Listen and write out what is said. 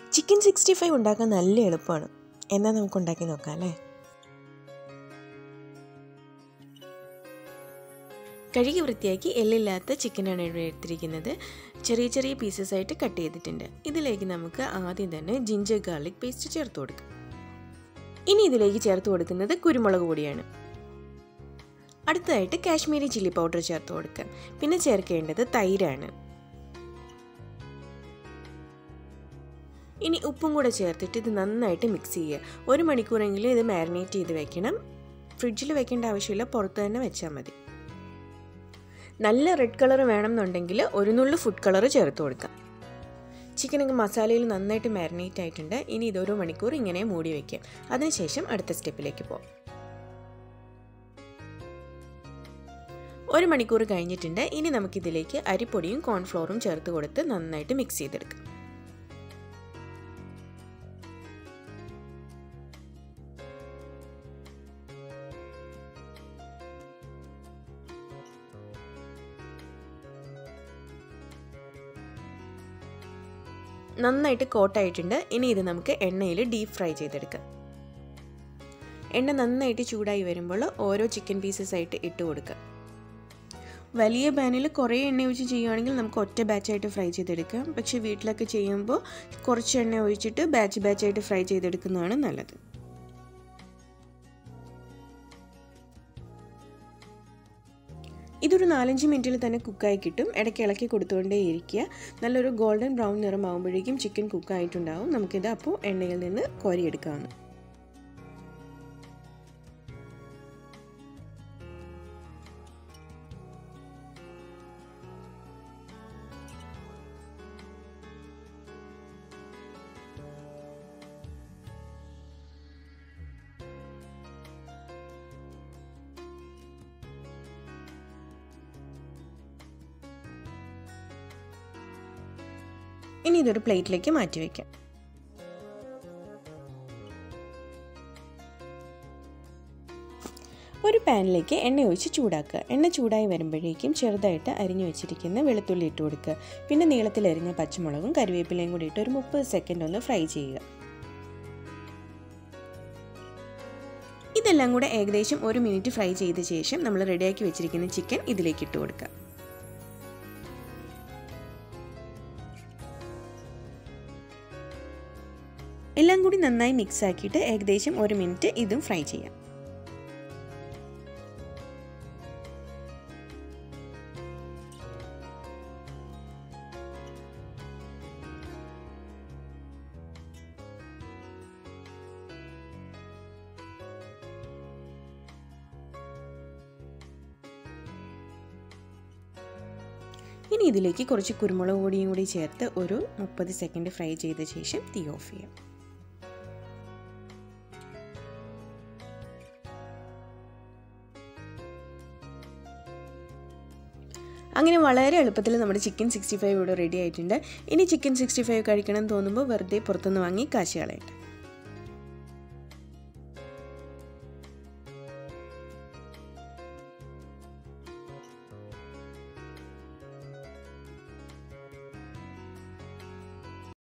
chicken sixty five ഉണ്ടാക്കാൻ നല്ല എളുപ്പമാണ് എന്നാൽ നമുക്ക് ഉണ്ടാക്കി നോക്കാം അല്ലേ കഴുകി വൃത്തിയാക്കി എല്ലില്ലാത്ത ചിക്കനാണ് ഇവിടെ എടുത്തിരിക്കുന്നത് ചെറിയ ചെറിയ പീസസ് ആയിട്ട് കട്ട് ചെയ്തിട്ടുണ്ട് ഇതിലേക്ക് നമുക്ക് ആദ്യം തന്നെ ജിഞ്ചർ ഗാർലിക് പേസ്റ്റ് ചേർത്ത് കൊടുക്കാം ഇനി ഇതിലേക്ക് ചേർത്ത് കൊടുക്കുന്നത് കുരുമുളക് പൊടിയാണ് അടുത്തതായിട്ട് കാശ്മീരി ചില്ലി പൗഡർ ചേർത്ത് കൊടുക്കാം പിന്നെ ചേർക്കേണ്ടത് തൈരാണ് ഇനി ഉപ്പും കൂടെ ചേർത്തിട്ട് ഇത് നന്നായിട്ട് മിക്സ് ചെയ്യുക ഒരു മണിക്കൂറെങ്കിലും ഇത് മാരിനേറ്റ് ചെയ്ത് വെക്കണം ഫ്രിഡ്ജിൽ വെക്കേണ്ട ആവശ്യമില്ല പുറത്ത് തന്നെ വെച്ചാൽ മതി നല്ല റെഡ് കളർ വേണമെന്നുണ്ടെങ്കിൽ ഒരു നുള്ളു ഫുഡ് കളർ ചേർത്ത് കൊടുക്കാം ചിക്കനൊക്കെ മസാലയിൽ നന്നായിട്ട് മാരിനേറ്റ് ആയിട്ടുണ്ട് ഇനി ഇതൊരു മണിക്കൂർ ഇങ്ങനെ മൂടി വയ്ക്കാം അതിനുശേഷം അടുത്ത സ്റ്റെപ്പിലേക്ക് പോകാം ഒരു മണിക്കൂർ കഴിഞ്ഞിട്ടുണ്ട് ഇനി നമുക്കിതിലേക്ക് അരിപ്പൊടിയും കോൺഫ്ലോറും ചേർത്ത് കൊടുത്ത് നന്നായിട്ട് മിക്സ് ചെയ്തെടുക്കാം നന്നായിട്ട് കോട്ടായിട്ടുണ്ട് ഇനി ഇത് നമുക്ക് എണ്ണയിൽ ഡീപ്പ് ഫ്രൈ ചെയ്തെടുക്കാം എണ്ണ നന്നായിട്ട് ചൂടായി വരുമ്പോൾ ഓരോ ചിക്കൻ പീസസ് ആയിട്ട് ഇട്ട് കൊടുക്കുക വലിയ പാനിൽ കുറേ എണ്ണ ഒഴിച്ച് ചെയ്യുകയാണെങ്കിൽ നമുക്ക് ഒറ്റ ബാച്ചായിട്ട് ഫ്രൈ ചെയ്തെടുക്കാം പക്ഷേ വീട്ടിലൊക്കെ ചെയ്യുമ്പോൾ കുറച്ച് എണ്ണ ഒഴിച്ചിട്ട് ബാച്ച് ബാച്ചായിട്ട് ഫ്രൈ ചെയ്തെടുക്കുന്നതാണ് നല്ലത് ഇതൊരു നാലഞ്ച് മിനിറ്റിൽ തന്നെ കുക്കായി കിട്ടും ഇടയ്ക്ക് ഇളക്കി കൊടുത്തുകൊണ്ടേ ഇരിക്കുക നല്ലൊരു ഗോൾഡൻ ബ്രൗൺ നിറമാകുമ്പോഴേക്കും ചിക്കൻ കുക്കായിട്ടുണ്ടാവും നമുക്കിത് അപ്പോൾ എണ്ണയിൽ നിന്ന് കോരിയെടുക്കാവുന്നു ഇനി ഇതൊരു പ്ലേറ്റിലേക്ക് മാറ്റി വയ്ക്കാം ഒരു പാനിലേക്ക് എണ്ണ ഒഴിച്ച് ചൂടാക്കുക എണ്ണ ചൂടായി വരുമ്പോഴേക്കും ചെറുതായിട്ട് അരിഞ്ഞു വെച്ചിരിക്കുന്ന വെളുത്തുള്ളി ഇട്ട് കൊടുക്കുക പിന്നെ നീളത്തിൽ അരിഞ്ഞ പച്ചമുളകും കറിവേപ്പിലയും കൂടി ഇട്ട് ഒരു മുപ്പത് സെക്കൻഡ് ഒന്ന് ഫ്രൈ ചെയ്യുക ഇതെല്ലാം കൂടെ ഏകദേശം ഒരു മിനിറ്റ് ഫ്രൈ ചെയ്ത ശേഷം നമ്മൾ റെഡിയാക്കി വെച്ചിരിക്കുന്ന ചിക്കൻ ഇതിലേക്ക് ഇട്ട് കൊടുക്കുക എല്ലാം കൂടി നന്നായി മിക്സ് ആക്കിയിട്ട് ഏകദേശം ഒരു മിനിറ്റ് ഇതും ഫ്രൈ ചെയ്യാം ഇനി ഇതിലേക്ക് കുറച്ച് കുരുമുളക് പൊടിയും കൂടി ചേർത്ത് ഒരു മുപ്പത് സെക്കൻഡ് ഫ്രൈ ചെയ്ത ശേഷം തീ ഓഫ് ചെയ്യാം അങ്ങനെ വളരെ എളുപ്പത്തിൽ നമ്മുടെ ചിക്കൻ സിക്സ്റ്റി ഫൈവ് ഇവിടെ റെഡി ആയിട്ടുണ്ട് ഇനി ചിക്കൻ സിക്സ്റ്റി ഫൈവ് കഴിക്കണം എന്ന് തോന്നുമ്പോൾ വെറുതെ പുറത്തുനിന്ന് വാങ്ങി കാശ് കളയട്ടെ